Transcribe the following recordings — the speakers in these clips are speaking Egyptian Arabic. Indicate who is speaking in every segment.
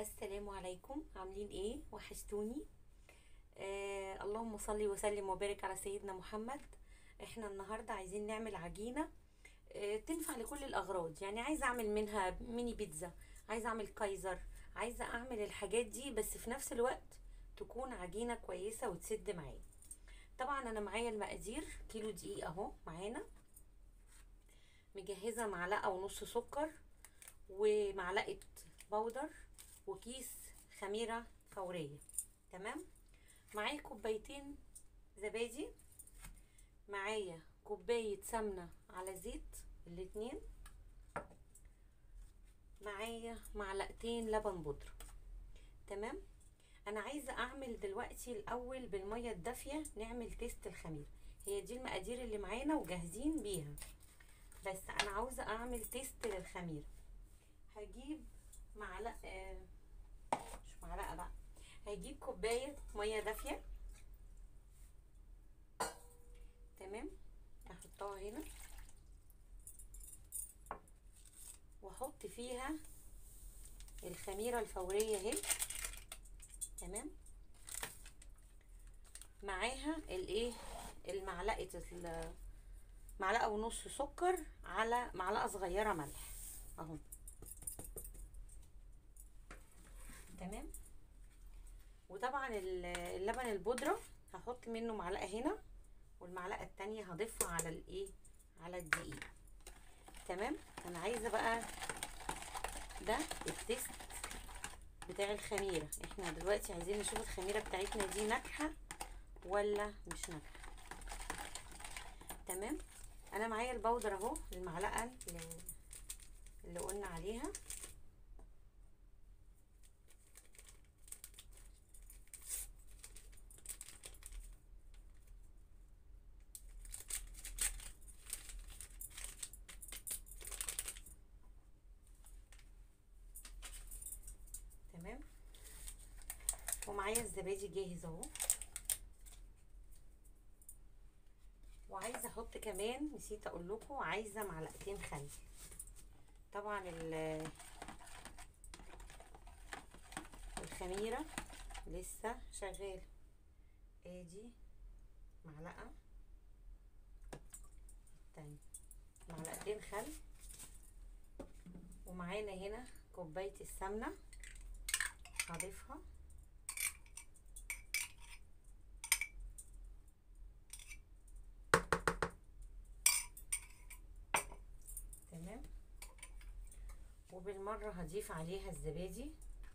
Speaker 1: السلام عليكم عاملين ايه وحشتوني آه اللهم صل وسلم وبارك على سيدنا محمد احنا النهارده عايزين نعمل عجينه آه تنفع لكل الاغراض يعني عايزه اعمل منها ميني بيتزا عايزه اعمل كايزر عايزه اعمل الحاجات دي بس في نفس الوقت تكون عجينه كويسه وتسد معايا طبعا انا معايا المقادير كيلو دقيق اهو معانا مجهزه معلقه ونص سكر ومعلقه بودر وكيس خميره فوريه تمام معايا كوبايتين زبادي معايا كوبايه سمنه على زيت الاتنين معايا معلقتين لبن بودره تمام انا عايزه اعمل دلوقتي الاول بالميه الدافيه نعمل تيست الخميره هي دي المقادير اللي معانا وجاهزين بيها بس انا عاوزه اعمل تيست للخميره هجيب معلقه آه مش معلقه بقى هجيب كوبايه ميه دافيه تمام احطها هنا واحط فيها الخميره الفوريه اهي تمام معاها الايه المعلقه معلقه ونص سكر على معلقه صغيره ملح اهو تمام وطبعا اللبن البودره هحط منه معلقه هنا والمعلقه التانية هضيفها على الايه على الدقيق تمام انا عايزه بقى ده التيست بتاع الخميره احنا دلوقتي عايزين نشوف الخميره بتاعتنا دي ناجحه ولا مش ناجحه تمام انا معايا البودر اهو المعلقه اللي, اللي قلنا عليها تمام ومعايا الزبادي جاهز اهو وعايزه احط كمان نسيت اقول لكم عايزه معلقتين خل طبعا الخميره لسه شغاله ادي معلقه التانية معلقتين خل ومعانا هنا كوبايه السمنه هضيفها تمام وبالمرة هضيف عليها الزبادي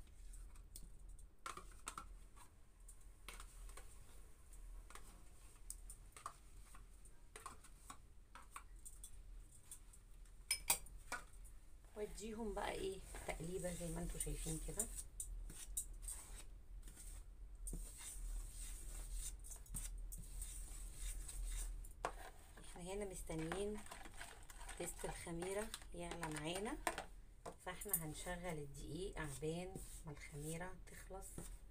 Speaker 1: واديهم بقى ايه تقليبة زي ما انتوا شايفين كده احنا هنا مستنيين تيست الخميرة يعلى معانا فاحنا هنشغل الدقيق عبان ما الخميرة تخلص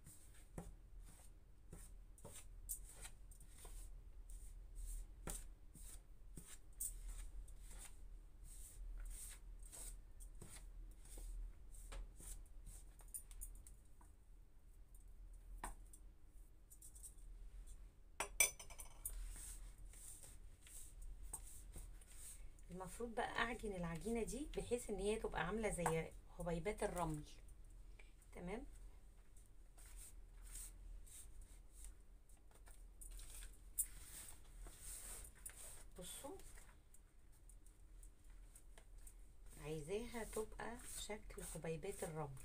Speaker 1: المفروض بقى اعجن العجينه دي بحيث ان هي تبقى عامله زي حبيبات الرمل تمام بصوا عايزاها تبقى شكل حبيبات الرمل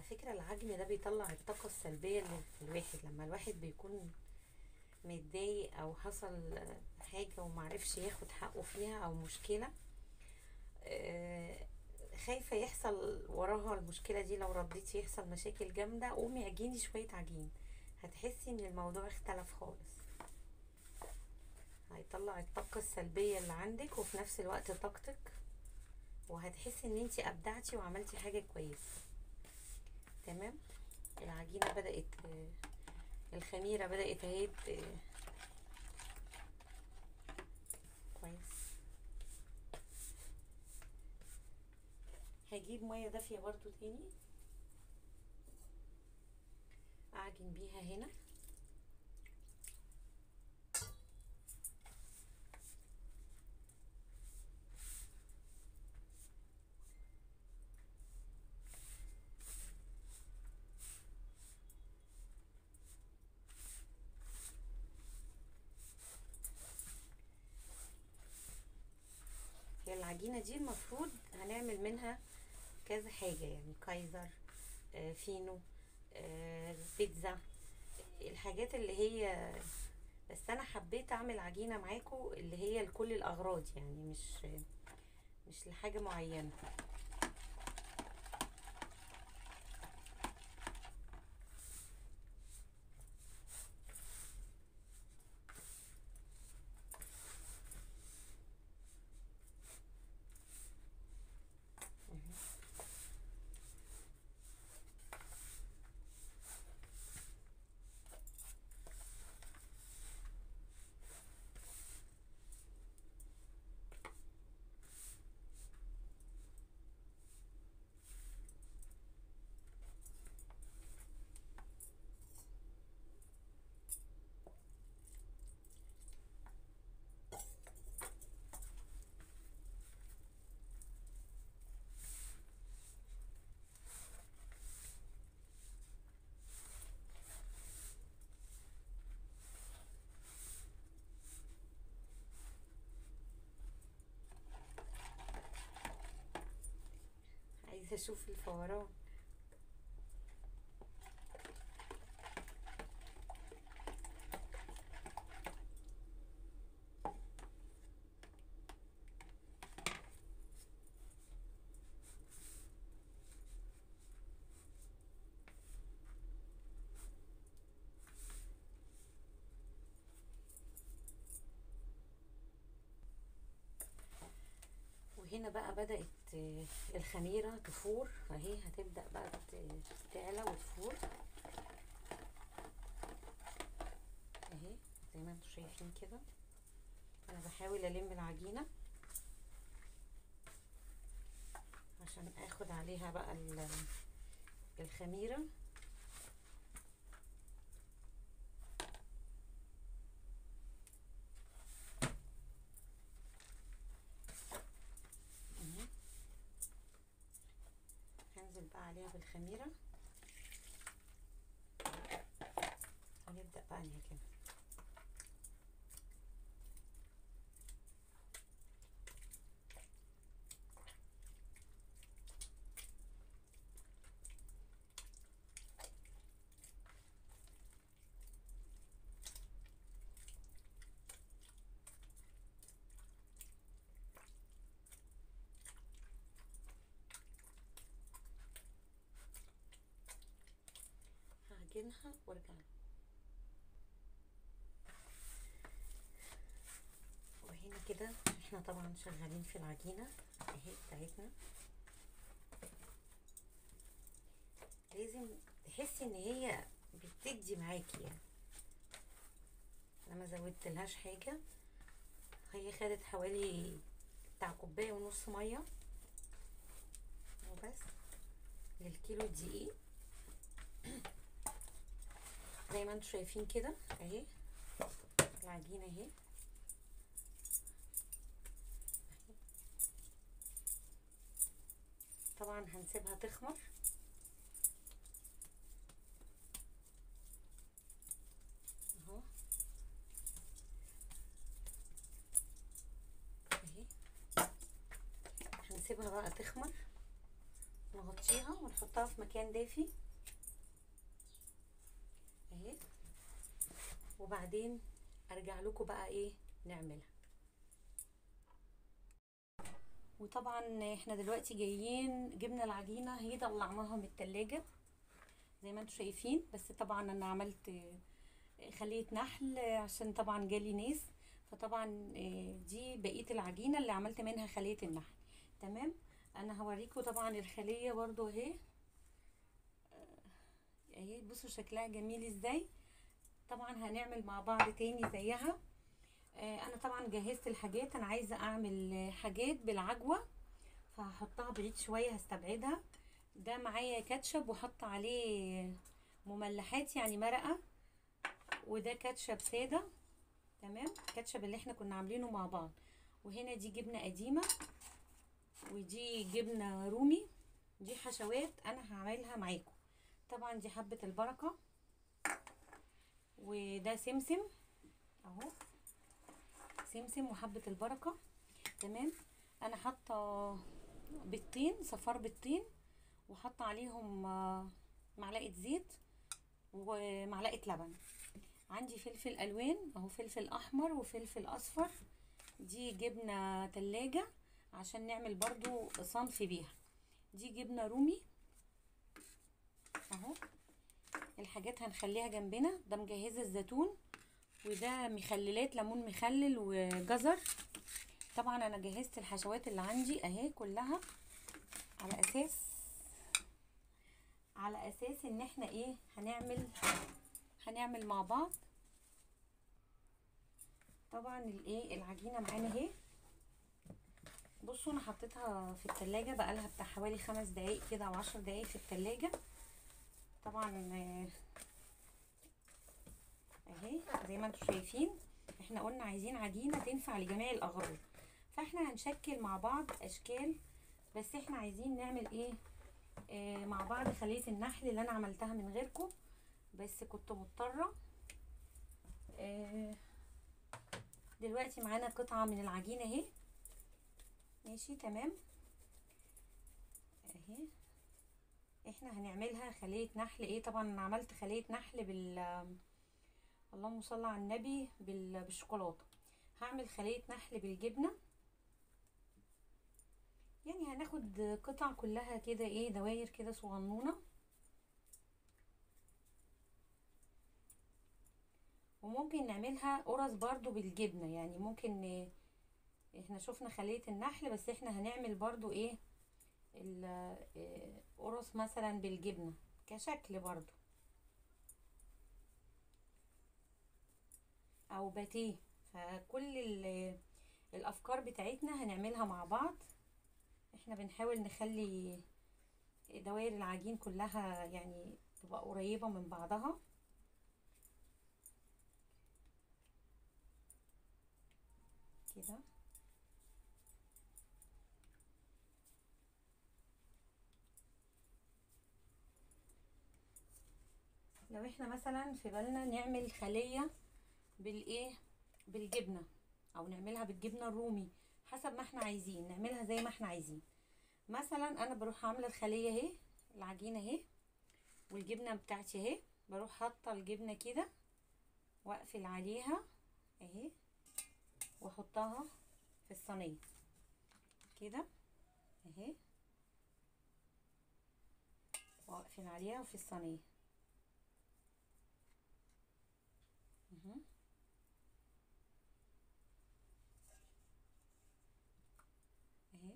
Speaker 1: فكرة العجن ده بيطلع الطاقة السلبية اللي في الواحد لما الواحد بيكون متضايق او حصل حاجة ومعرفش ياخد حقه فيها او مشكلة آه، خايفة يحصل وراها المشكلة دي لو رديتي يحصل مشاكل جامدة قومي اعجني شوية عجين هتحسي ان الموضوع اختلف خالص هيطلع الطاقة السلبية اللي عندك وفي نفس الوقت طاقتك وهتحسي ان انتي ابدعتي وعملتي حاجة كويسة تمام العجينة بدأت آه، الخميرة بدأت اهي ت- كويس هجيب مية دافية برضو تاني اعجن بيها هنا هي العجينة دي المفروض هنعمل منها كذا حاجة يعني كايزر آه، فينو آه، بيتزا الحاجات اللي هي بس انا حبيت اعمل عجينة معاكم اللي هي لكل الاغراض يعني مش مش لحاجة معينة عايزة اشوف الفوران وهنا بقى بدأت آه، الخميرة تفور اهي هتبدأ بقى ت- تعلى وتفور اهي زي ما انتم شايفين كده انا بحاول الم العجينة عشان اخد عليها بقى ال- الخميرة اهي. هنزل بقى عليها بالخميرة ونبدأ بقى نعجنها هعجنها وارجع لكم. وهنا كده احنا طبعا شغالين في العجينة اهي بتاعتنا لازم تحسي ان هي بتدي معاكي يعني انا ما زودت لهاش حاجة هي خدت حوالي بتاع كوباية ونص مية وبس للكيلو دقيق زي ما انتم شايفين كده اهي العجينة اهي اهي. طبعا هنسيبها تخمر اهو اهي هنسيبها بقى تخمر نغطيها ونحطها في مكان دافي اهي وبعدين ارجع لكم بقى ايه نعملها وطبعا احنا دلوقتي جايين جبنا العجينه هي طلعناها من التلاجة زي ما انتم شايفين بس طبعا انا عملت خليه نحل عشان طبعا جالي ناس فطبعا دي بقيه العجينه اللي عملت منها خليه النحل تمام انا هوريكم طبعا الخليه برضو اهي اهي بصوا شكلها جميل ازاي طبعا هنعمل مع بعض تاني زيها انا طبعا جهزت الحاجات انا عايزه اعمل حاجات بالعجوه فهحطها بعيد شويه هستبعدها ده معايا كاتشب وحط عليه مملحات يعني مرقه وده كاتشب ساده تمام الكاتشب اللي احنا كنا عاملينه مع بعض وهنا دي جبنه قديمه ودي جبنه رومي دي حشوات انا هعملها معاكم طبعا دي حبه البركه وده سمسم اهو سمسم وحبه البركه تمام انا حاطه بيضتين صفار بيضتين وحاطه عليهم معلقه زيت ومعلقه لبن عندي فلفل الوان اهو فلفل احمر وفلفل اصفر دي جبنه تلاجة عشان نعمل برضو صنف بيها دي جبنه رومي اهو الحاجات هنخليها جنبنا ده مجهزه الزيتون وده مخللات ليمون مخلل وجزر طبعا انا جهزت الحشوات اللي عندي اهي كلها على اساس على اساس ان احنا ايه هنعمل هنعمل مع بعض طبعا الايه العجينه معانا اهي بصوا انا حطيتها في التلاجة بقالها بتاع حوالي خمس دقايق كده او عشر دقايق في التلاجة طبعا اهي زي ما انتم شايفين احنا قلنا عايزين عجينة تنفع لجميع الاغراض فاحنا هنشكل مع بعض اشكال بس احنا عايزين نعمل ايه آه مع بعض خلية النحل اللي انا عملتها من غيركم بس كنت مضطرة آه دلوقتي معانا قطعة من العجينة اهي ماشي تمام اهي احنا هنعملها خلية نحل ايه طبعا انا عملت خلية نحل بال اللهم صل على النبي بال... بالشوكولاتة هعمل خلية نحل بالجبنة يعني هناخد قطع كلها كده ايه دواير كده صغنونة وممكن نعملها قرص برضو بالجبنة يعني ممكن ن... احنا شفنا خلية النحل بس احنا هنعمل برضو ايه القرص مثلا بالجبنة كشكل برضو او باتيه فكل الافكار بتاعتنا هنعملها مع بعض احنا بنحاول نخلي دوائر العجين كلها يعني تبقى قريبة من بعضها كده لو احنا مثلا في بالنا نعمل خلية بالايه بالجبنة او نعملها بالجبنة الرومي حسب ما احنا عايزين نعملها زي ما احنا عايزين مثلا انا بروح عاملة الخلية اهي العجينة اهي والجبنة بتاعتي اهي بروح حاطة الجبنة كده واقفل عليها اهي واحطها في الصينية كده اهي واقفل عليها في الصينية اهي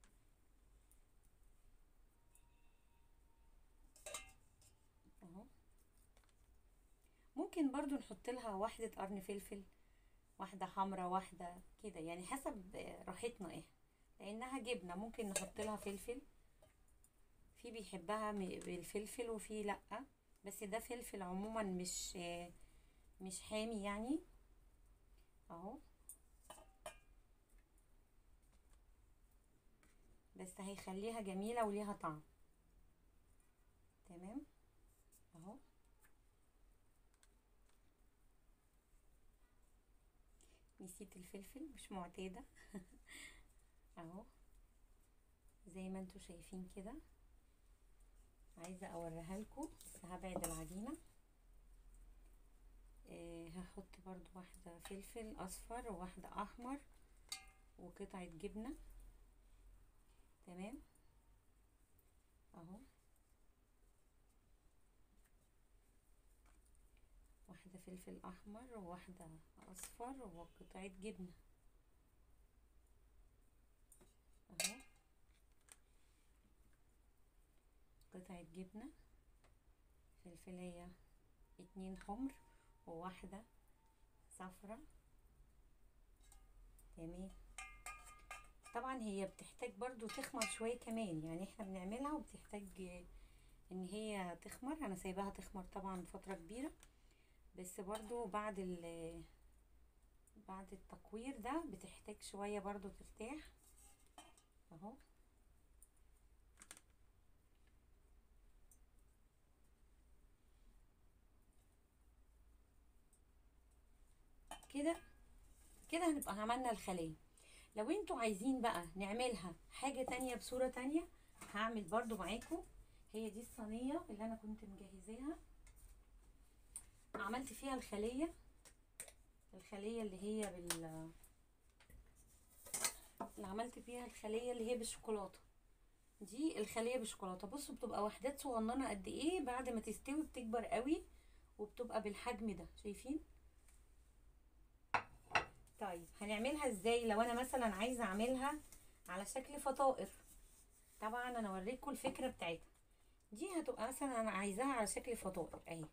Speaker 1: اهو ممكن برضو نحط لها واحدة قرن فلفل واحدة حمرا واحدة كده يعني حسب راحتنا ايه لانها جبنة ممكن نحط لها فلفل في بيحبها بالفلفل وفي لأ بس ده فلفل عموما مش مش حامي يعني اهو بس هيخليها جميلة وليها طعم تمام اهو نسيت الفلفل مش معتادة اهو زي ما انتوا شايفين كده عايزه اوريها لكم بس هبعد العجينه آه هحط برضو واحده فلفل اصفر وواحده احمر وقطعه جبنه تمام اهو واحده فلفل احمر وواحده اصفر وقطعه جبنه اهو قطعة جبنة فلفلية اتنين حمر وواحدة صفرة تمام طبعا هي بتحتاج برضو تخمر شوية كمان يعني احنا بنعملها وبتحتاج ان هي تخمر انا سايباها تخمر طبعا فترة كبيرة بس برضو بعد ال بعد التقوير ده بتحتاج شوية برضو ترتاح اهو كده كده هنبقى عملنا الخلية لو انتوا عايزين بقى نعملها حاجة تانية بصورة تانية هعمل برضو معاكم هي دي الصينية اللي انا كنت مجهزاها عملت فيها الخلية الخلية اللي هي بال اللي عملت فيها الخلية اللي هي بالشوكولاتة دي الخلية بالشوكولاتة بصوا بتبقى وحدات صغننة قد ايه بعد ما تستوي بتكبر قوي وبتبقى بالحجم ده شايفين طيب هنعملها ازاي لو انا مثلا عايزه اعملها على شكل فطائر طبعا انا اوريكم الفكره بتاعتها دي هتبقى مثلا انا عايزاها على شكل فطائر اهي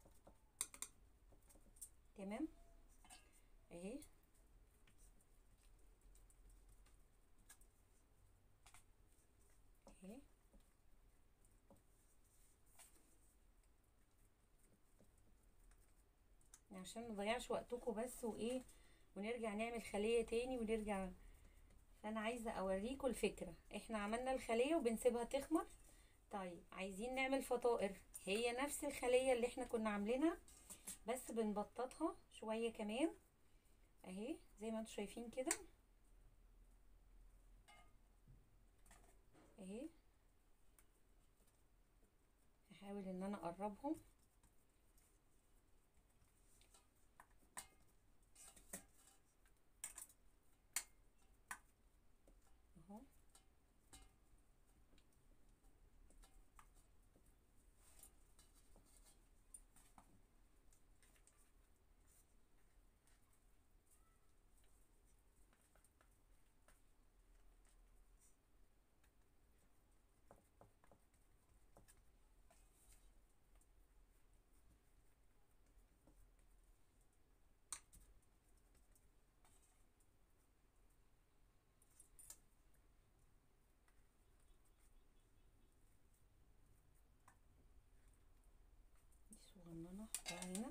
Speaker 1: تمام اهي اهي عشان مضيعش وقتكم بس وايه ونرجع نعمل خلية تاني ونرجع فانا عايزة اوريكم الفكرة احنا عملنا الخلية وبنسيبها تخمر طيب عايزين نعمل فطائر هي نفس الخلية اللي احنا كنا عاملينها بس بنبططها شوية كمان اهي زي ما انتم شايفين كده اهي هحاول ان انا اقربهم اهو دي صغننة احطها هنا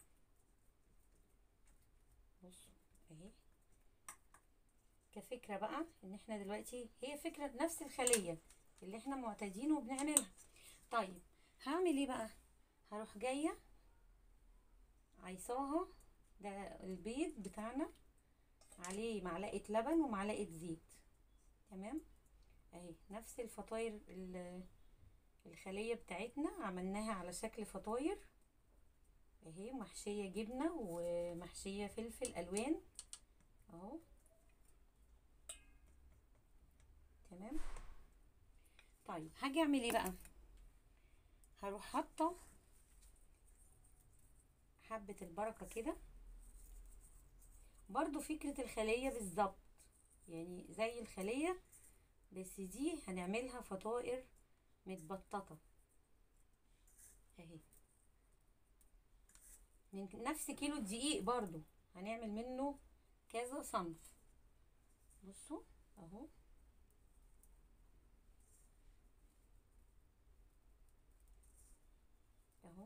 Speaker 1: بصوا اهي كفكرة بقى ان احنا دلوقتي هي فكرة نفس الخلية اللي احنا معتادين وبنعملها طيب هعمل ايه بقى هروح جاية عايصاها ده البيض بتاعنا عليه معلقة لبن ومعلقة زيت تمام اهي نفس الفطاير ال- الخلية بتاعتنا عملناها على شكل فطاير اهي محشية جبنة ومحشية فلفل الوان اهو تمام طيب هاجي اعمل ايه بقى هروح حاطه حبة البركة كده برضو فكرة الخلية بالظبط يعني زي الخلية بس دي هنعملها فطائر متبططة اهي من نفس كيلو الدقيق برضو هنعمل منه كذا صنف بصوا اهو اهو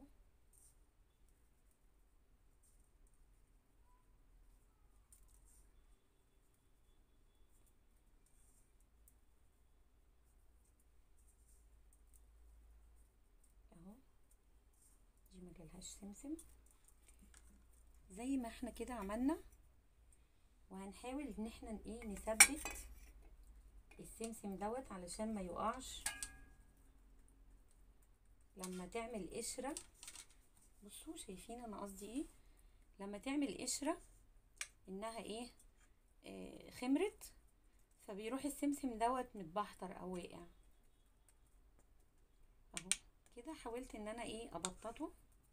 Speaker 1: اهو دي مجالهاش سمسم زي ما احنا كده عملنا وهنحاول ان احنا ايه نثبت السمسم دوت علشان ما يقعش لما تعمل قشرة بصوا شايفين انا قصدي ايه لما تعمل قشرة انها ايه آه خمرت فبيروح السمسم دوت متبحتر او واقع اهو كده حاولت ان انا ايه ابططه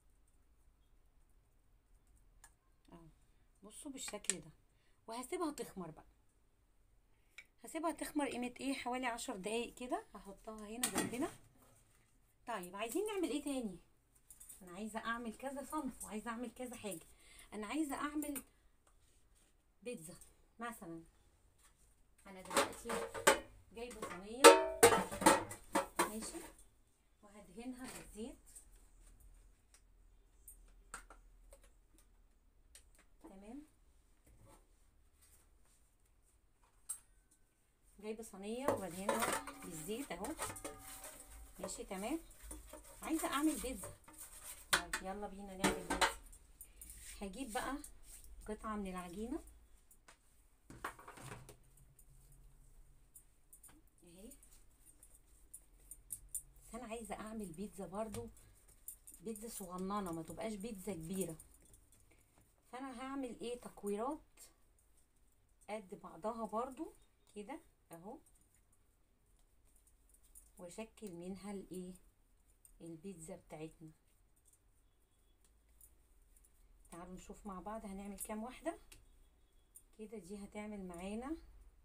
Speaker 1: اهو بصوا بالشكل ده وهسيبها تخمر بقى هسيبها تخمر قيمة ايه حوالي عشر دقايق كده هحطها هنا جنبنا طيب عايزين نعمل ايه تاني انا عايزة اعمل كذا صنف وعايزة اعمل كذا حاجة انا عايزة اعمل بيتزا مثلا انا دلوقتي جايبة صينية ماشي وهدهنها بالزيت تمام جايبه صينيه وبدهنها بالزيت اهو ماشي تمام عايزه اعمل بيتزا طيب يلا بينا نعمل بيتزا هجيب بقى قطعه من العجينه اهي بس انا عايزه اعمل بيتزا برضو بيتزا صغننه ما تبقاش بيتزا كبيره فانا هعمل ايه تكويرات قد بعضها برضو كده اهو واشكل منها الايه البيتزا بتاعتنا تعالوا نشوف مع بعض هنعمل كام واحدة كده دي هتعمل معانا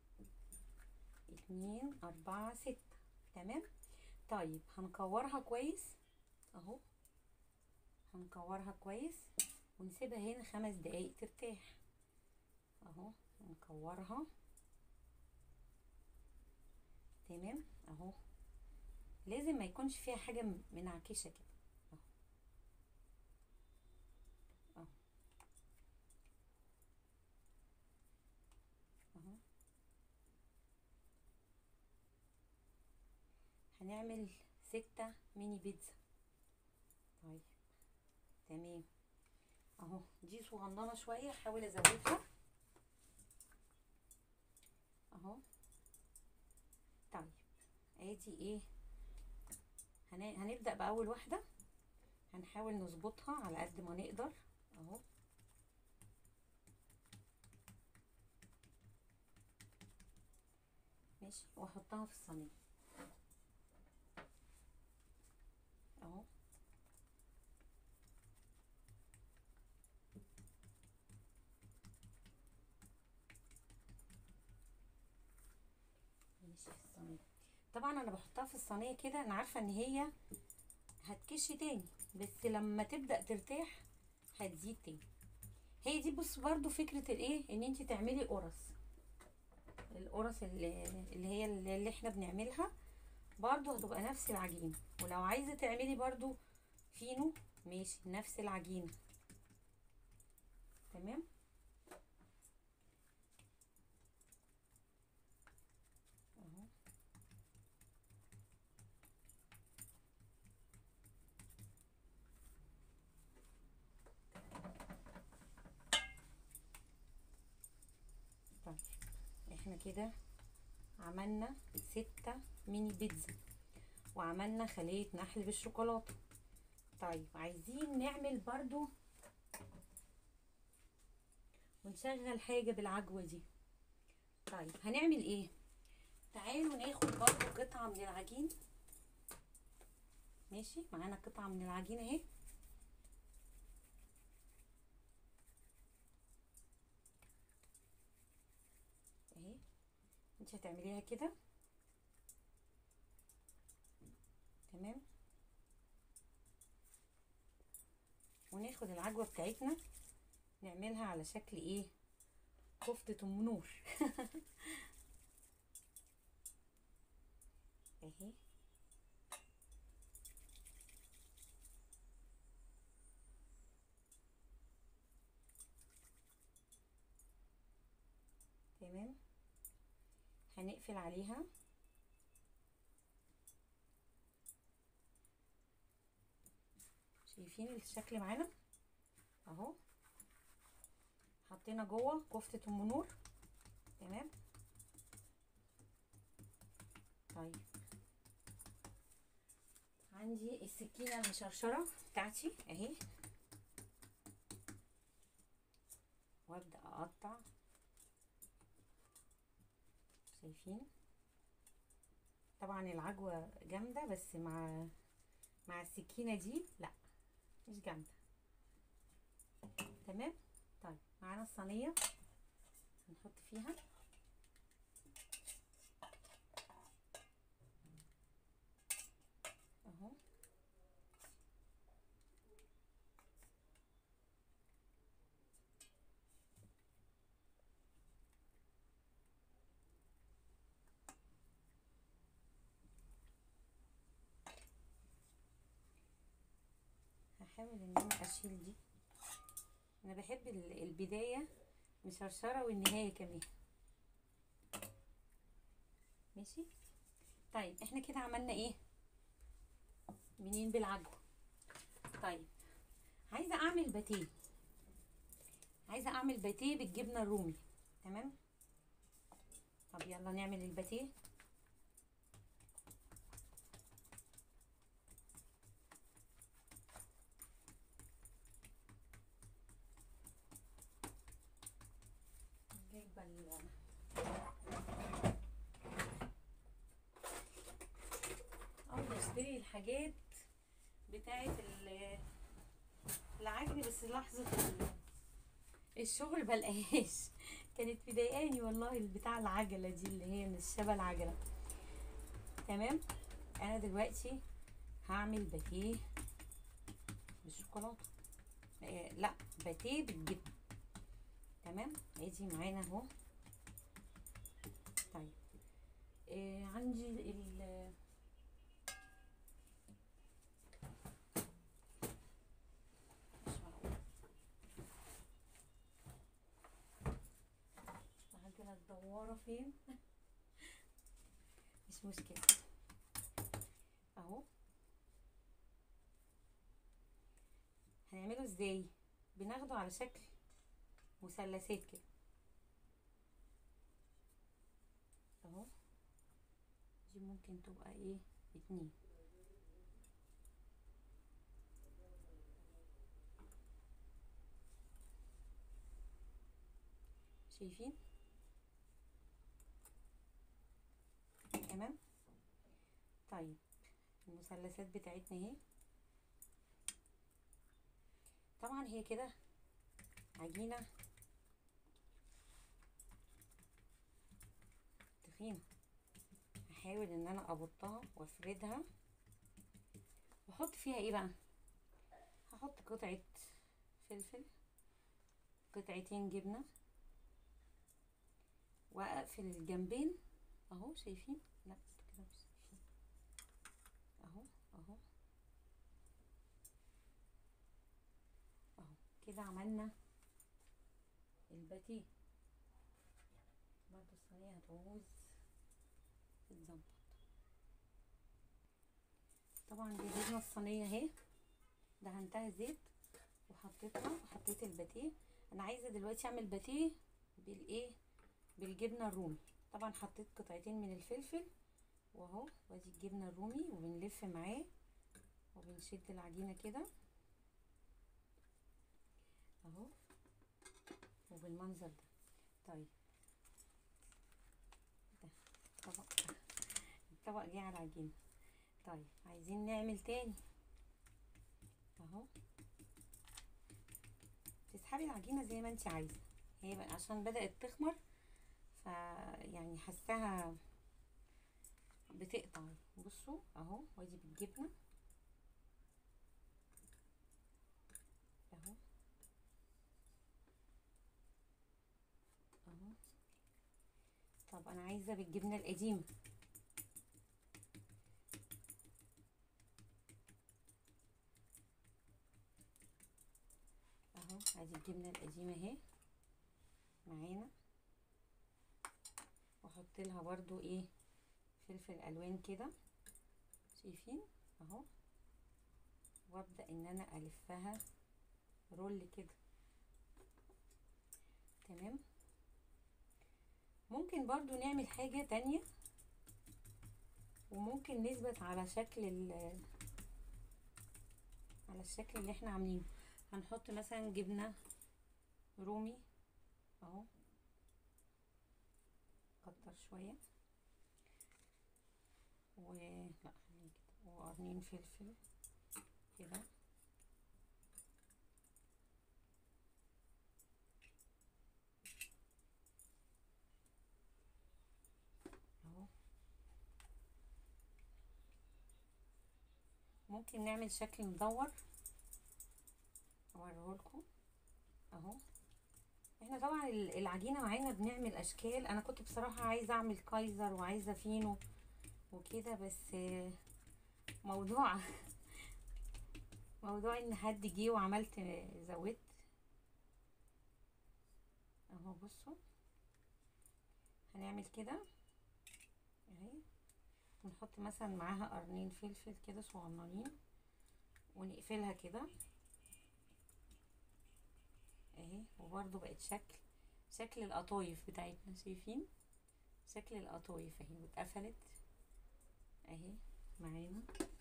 Speaker 1: اتنين اربعة ستة تمام طيب هنكورها كويس اهو هنكورها كويس ونسيبها هنا خمس دقايق ترتاح اهو نكورها تمام اهو لازم ما يكونش فيها حاجه منعكشه كده اهو اهو اهو هنعمل ستة ميني بيتزا طيب تمام اهو دي صغننه شويه احاول ازودها اهو طيب ادي ايه هن... هنبدا باول واحده هنحاول نظبطها على قد ما نقدر اهو ماشي واحطها في الصينيه اهو ماشي في الصينيه طبعا انا بحطها في الصينيه كده انا عارفه ان هي هتكش تاني بس لما تبدا ترتاح هتزيد تاني هي دي بص برضو فكره الايه ان انت تعملي قرص القرص اللي, اللي هي اللي احنا بنعملها برضو هتبقى نفس العجينه ولو عايزه تعملي برضو فينو ماشي نفس العجينه تمام اهو طيب احنا كده عملنا ستة ميني بيتزا وعملنا خلية نحل بالشوكولاتة طيب عايزين نعمل برضو ونشغل حاجة بالعجوة دي طيب هنعمل ايه تعالوا ناخد برضو قطعة من العجين ماشي معانا قطعة من العجين اهي اهي انت هتعمليها كده تمام وناخد العجوه بتاعتنا نعملها على شكل ايه كفتة ام نور اهي تمام هنقفل عليها شايفين الشكل معانا اهو حطينا جوه كفتة ام نور تمام طيب عندي السكينة المشرشرة بتاعتي اهي وابدأ اقطع شايفين طبعا العجوة جامدة بس مع مع السكينة دي لا مش جامدة تمام طيب معانا الصينية هنحط فيها اهو هحاول ان انا اشيل دي انا بحب ال- البداية مشرشرة والنهاية كمان ماشي طيب احنا كده عملنا ايه منين بالعجوة طيب عايزة اعمل باتيه عايزة اعمل باتيه بالجبنة الرومي تمام طب يلا نعمل الباتيه جايبة ال أول اشتري الحاجات بتاعت ال- العجل بس لحظة ال- الشغل بلاقيهاش كانت مضايقاني والله بتاع العجلة دي اللي هي مش شبه العجلة تمام انا دلوقتي هعمل باتيه بالشوكولاتة آه لا باتيه بالجبنة تمام ادي معانا اهو طيب آه عندي ال مش معقول العجلة الدوارة فين مش مشكلة اهو هنعمله ازاي بناخده على شكل مثلثات كده اهو دي ممكن تبقى ايه اتنين شايفين تمام طيب المثلثات بتاعتنا اهي طبعا هي كده عجينة تخينة هحاول ان انا ابطها وافردها واحط فيها ايه بقى هحط قطعة فلفل قطعتين جبنة واقفل الجنبين اهو شايفين لا كده مش شايفين اهو اهو اهو كده عملنا الباتيه برضه الصينية هتعوز تتظبط طبعا جهزنا الصينية اهي دهنتها زيت وحطيتها وحطيت الباتيه انا عايزة دلوقتي اعمل باتيه بالايه بالجبنة الرومي طبعا حطيت قطعتين من الفلفل واهو وادي الجبنة الرومي وبنلف معاه وبنشد العجينة كده اهو وبالمنظر ده طيب ده طبق الطبق جه على العجينة طيب عايزين نعمل تاني اهو تسحبي العجينة زي ما انت عايزة هي بقى عشان بدأت تخمر ف يعني حاساها بتقطع بصوا اهو وادي بالجبنة اهو اهو طب انا عايزة بالجبنة القديمة اهو ادي الجبنة القديمة اهي معانا واحط لها برضو ايه فلفل الوان كده شايفين اهو وابدا ان انا الفها رول كده تمام ممكن برضو نعمل حاجة تانية وممكن نثبت على شكل ال على الشكل اللي احنا عاملينه هنحط مثلا جبنة رومي اهو كتر شوية و لا خليه كده وقرنين فلفل كده اهو ممكن نعمل شكل مدور اوريهولكم اهو احنا طبعا ال- العجينه معانا بنعمل اشكال انا كنت بصراحه عايزه اعمل كايزر وعايزه فينو وكده بس آه، موضوع موضوع ان حد جه وعملت آه، زودت اهو بصوا هنعمل كده اهي ونحط مثلا معاها قرنين فلفل كده صغننين ونقفلها كده اهي وبرضو بقت شكل شكل القطايف بتاعتنا شايفين شكل القطايف اهي واتقفلت اهي معانا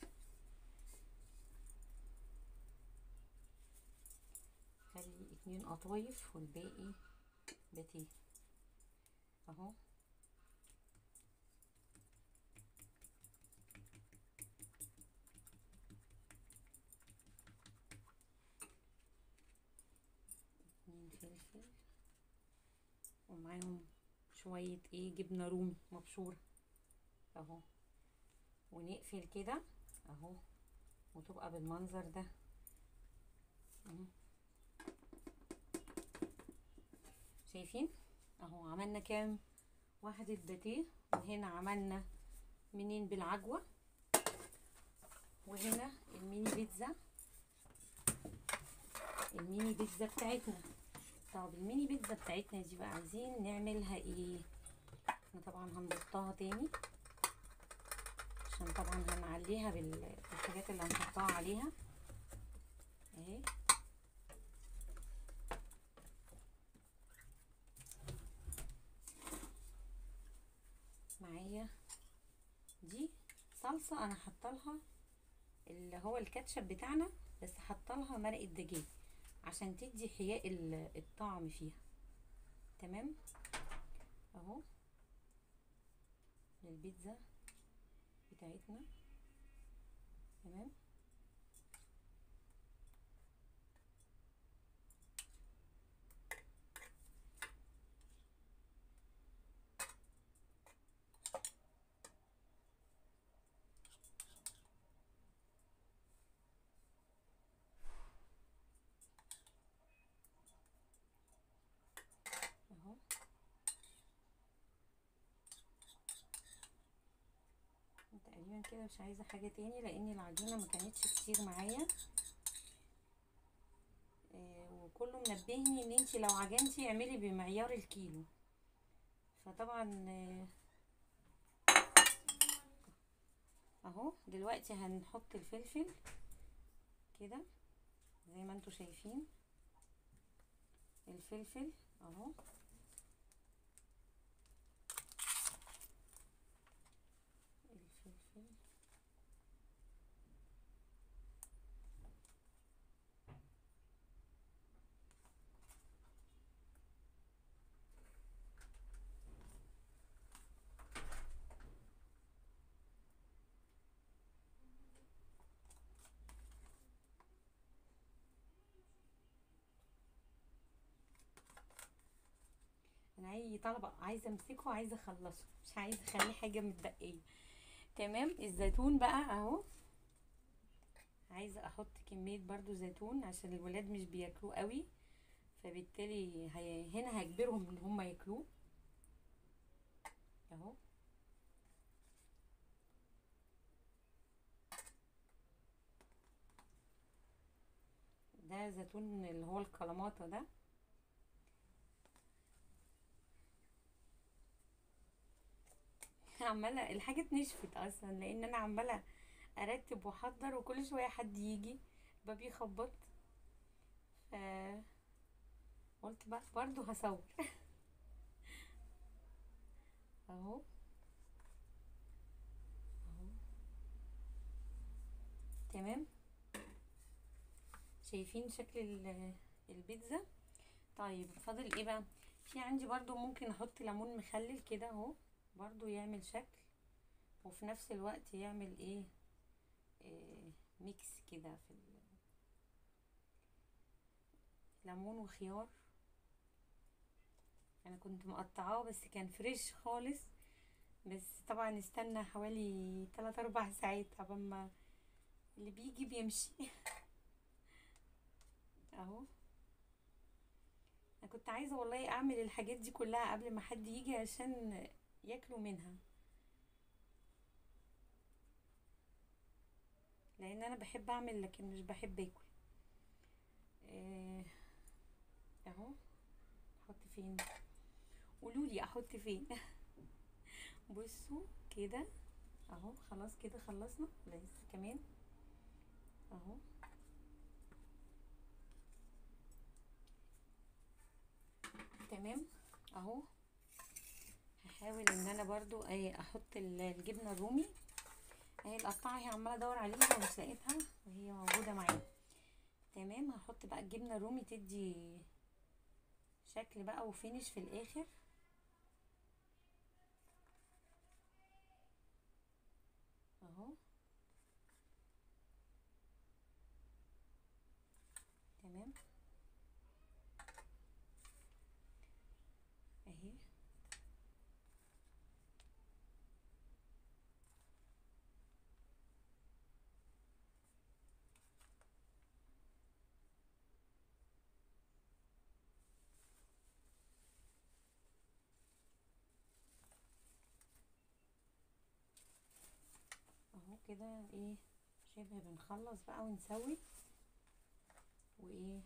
Speaker 1: خلي اتنين قطايف والباقي باتيه اهو اتنين فلفل ومعاهم شوية ايه جبنة رومي مبشورة اهو ونقفل كده اهو وتبقى بالمنظر ده اهو شايفين اهو عملنا كام واحدة باتيه وهنا عملنا منين بالعجوة وهنا الميني بيتزا الميني بيتزا بتاعتنا طب الميني بيتزا بتاعتنا دي بقى عايزين نعملها ايه احنا طبعا هنضغطها تاني عشان طبعا هنعليها بال- بالحاجات اللي هنحطها عليها اهي معايا دي صلصة انا حاطلها اللي هو الكاتشب بتاعنا بس حاطلها مرقة دجاج عشان تدي حياء ال- الطعم فيها تمام اهو للبيتزا بتاعتنا تمام اهو تقريبا كده مش عايزه حاجه تاني لان العجينه ما كانتش كتير معايا آه، وكله منبهني ان انتي لو عجنتي اعملي بمعيار الكيلو فطبعا آه، اهو دلوقتي هنحط الفلفل كده زي ما انتوا شايفين الفلفل اهو الفلفل انا اي طلبه عايزه امسكه عايزه اخلصه مش عايزه اخليه حاجه متبقيه تمام الزيتون بقى اهو عايزه احط كميه برضو زيتون عشان الولاد مش بياكلوه قوي فبالتالي هي هنا هجبرهم ان هم ياكلوه اهو ده زيتون اللي هو الكلاماتا ده عماله الحاجه نشفت اصلا لان انا عماله ارتب واحضر وكل شويه حد يجي الباب يخبط ف قلت بقى برضو هصور اهو اهو تمام شايفين شكل ال- البيتزا طيب فاضل ايه بقى في عندي برضو ممكن احط ليمون مخلل كده اهو برضو يعمل شكل وفي نفس الوقت يعمل ايه, إيه ميكس كده في ال- ليمون وخيار انا كنت مقطعاه بس كان فريش خالص بس طبعا استنى حوالي 3 4 ساعات قبل ما اللي بيجي بيمشي اهو انا كنت عايزه والله اعمل الحاجات دي كلها قبل ما حد يجي عشان ياكلوا منها لان انا بحب اعمل لكن مش بحب اكل آه، اهو احط فين قولوا لي احط فين بصوا كده اهو خلاص كده خلصنا لسه كمان اهو تمام اهو هحاول ان انا برضو ايه احط ال- الجبنه الرومي اهي القطعه هي عماله ادور عليها ومش لقيتها وهي موجوده معايا تمام هحط بقى الجبنه الرومي تدي شكل بقى وفينش في الاخر اهو تمام اهي اهو كده ايه شبه بنخلص بقى ونسوي وايه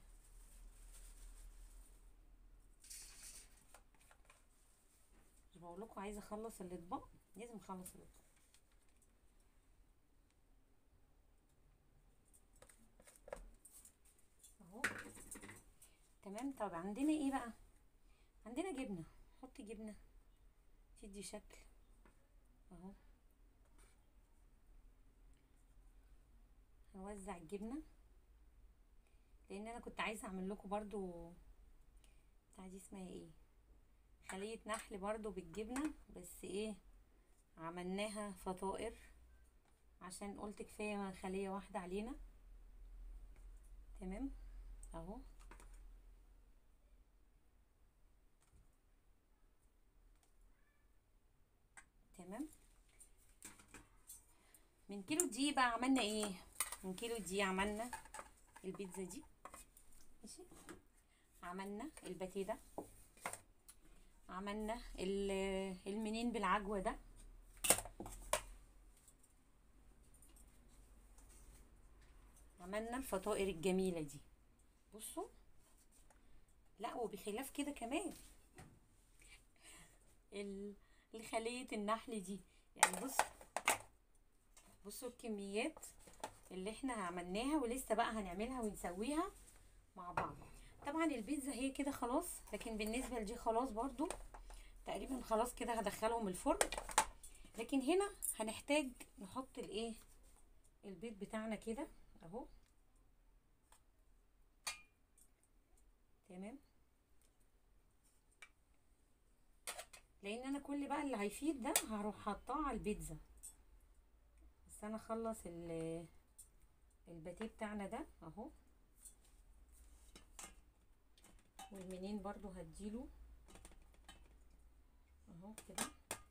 Speaker 1: مش بقول لكم عايزه اخلص الاطباق لازم اخلص الاطباق اهو تمام طب عندنا ايه بقى عندنا جبنه حطي جبنه تدي شكل اهو هوزع الجبنه لان انا كنت عايزه اعمل لكم برضو بتاع دي اسمها ايه خليه نحل برضو بالجبنه بس ايه عملناها فطائر عشان قلت كفايه خليه واحده علينا تمام اهو تمام من كيلو دي بقى عملنا ايه من كيلو دي عملنا البيتزا دي ماشي عملنا الباتيه ده عملنا ال- المنين بالعجوه ده عملنا الفطائر الجميله دي بصوا لا وبخلاف كده كمان ال- الخليه النحل دي يعني بص بصوا الكميات اللي احنا عملناها ولسه بقى هنعملها ونسويها مع بعض طبعا البيتزا هي كده خلاص لكن بالنسبه لدي خلاص برضو تقريبا خلاص كده هدخلهم الفرن لكن هنا هنحتاج نحط الايه البيض بتاعنا كده اهو تمام لان انا كل بقى اللي هيفيد ده هروح حاطاه على البيتزا بس انا اخلص ال- الباتيه بتاعنا ده اهو والمنين برضو هديله اهو كده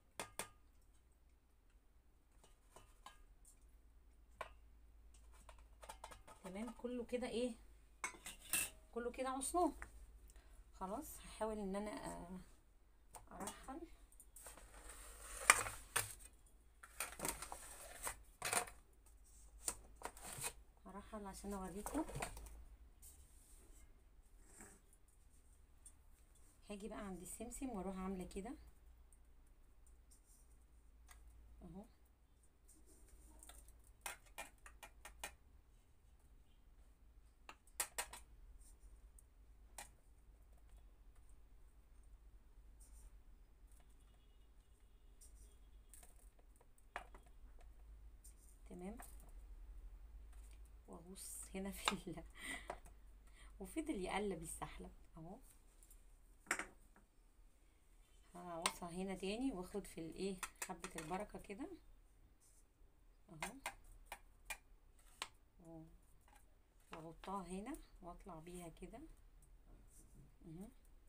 Speaker 1: تمام كله كده ايه كله كده عصناه خلاص هحاول ان انا آه، ارحل ارحل عشان اوريكم هاجي بقى عند السمسم واروح عامله كده اهو تمام واهو يغوص هنا في ال... وفضل يقلب السحلب اهو هوصل هنا تاني واخد في الايه حبة البركة كده اهو و- واغطاها هنا واطلع بيها كده اهو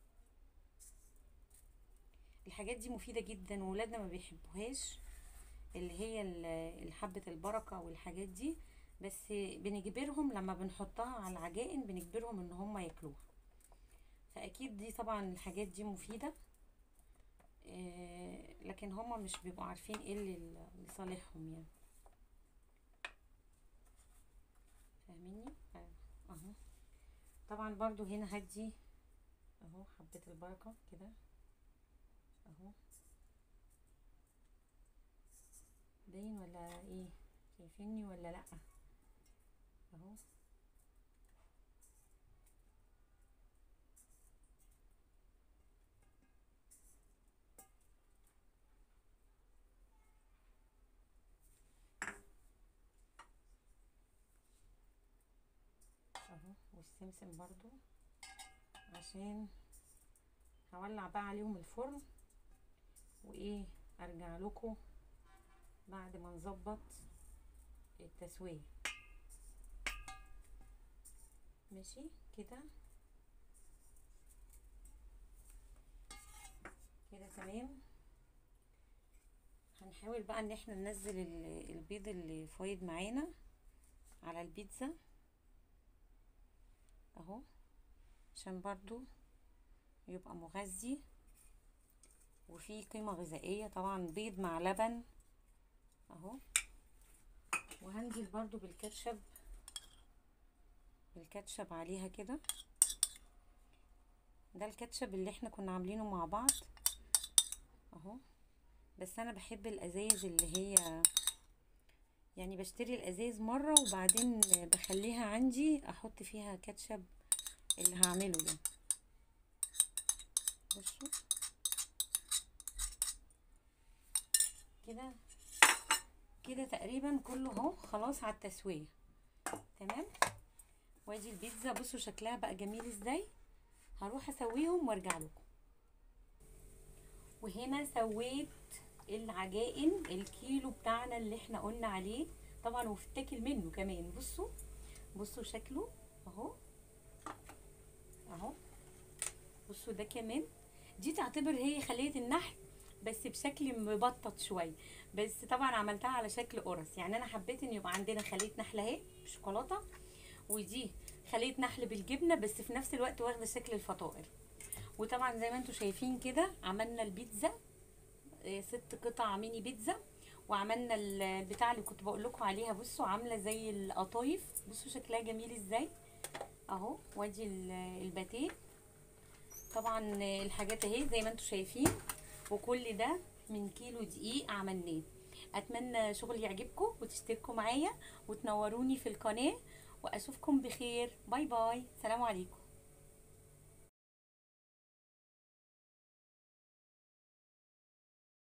Speaker 1: الحاجات دي مفيدة جدا وولادنا ما بيحبوهاش اللي هي ال- الحبة البركة والحاجات دي بس بنجبرهم لما بنحطها على العجائن بنجبرهم ان هم ياكلوها فاكيد دي طبعا الحاجات دي مفيدة آه، لكن هما مش بيبقوا عارفين ايه اللي اللي صالحهم يعني فاهميني آه، اهو طبعا برضو هنا هدي اهو حبة البركة كده اهو باين ولا ايه شايفيني ولا لا اهو اهو والسمسم برضو عشان هولع بقى عليهم الفرن وايه ارجع لكم بعد ما نظبط التسوية ماشي كده كده تمام هنحاول بقى ان احنا ننزل ال- البيض اللي فايض معانا على البيتزا اهو عشان برضو يبقى مغذي وفيه قيمة غذائية طبعا بيض مع لبن اهو وهنزل برضو بالكاتشب بالكاتشب عليها كده ده الكاتشب اللي احنا كنا عاملينه مع بعض اهو بس انا بحب الازايز اللي هي يعني بشتري الازايز مرة وبعدين بخليها عندي احط فيها كاتشب اللي هعمله ده بصوا كده كده تقريبا كله اهو خلاص على التسويه تمام وادي البيتزا بصوا شكلها بقى جميل ازاي هروح اسويهم وارجع لكم وهنا سويت العجائن الكيلو بتاعنا اللي احنا قلنا عليه طبعا وفتاكل منه كمان بصوا بصوا شكله اهو اهو بصوا ده كمان دي تعتبر هي خلية النحل بس بشكل مبطط شويه بس طبعا عملتها على شكل قرص يعني انا حبيت ان يبقى عندنا خليه نحل اهي بشوكولاته ودي خليه نحل بالجبنه بس في نفس الوقت واخده شكل الفطائر وطبعا زي ما انتم شايفين كده عملنا البيتزا آه، ست قطع ميني بيتزا وعملنا البتاع اللي كنت بقول لكم عليها بصوا عامله زي القطايف بصوا شكلها جميل ازاي اهو وادي ال- الباتيه طبعا الحاجات اهي زي ما انتم شايفين وكل ده من كيلو دقيق عملناه اتمنى شغلي يعجبكم وتشتركوا معايا وتنوروني في القناه واشوفكم بخير باي باي سلام عليكم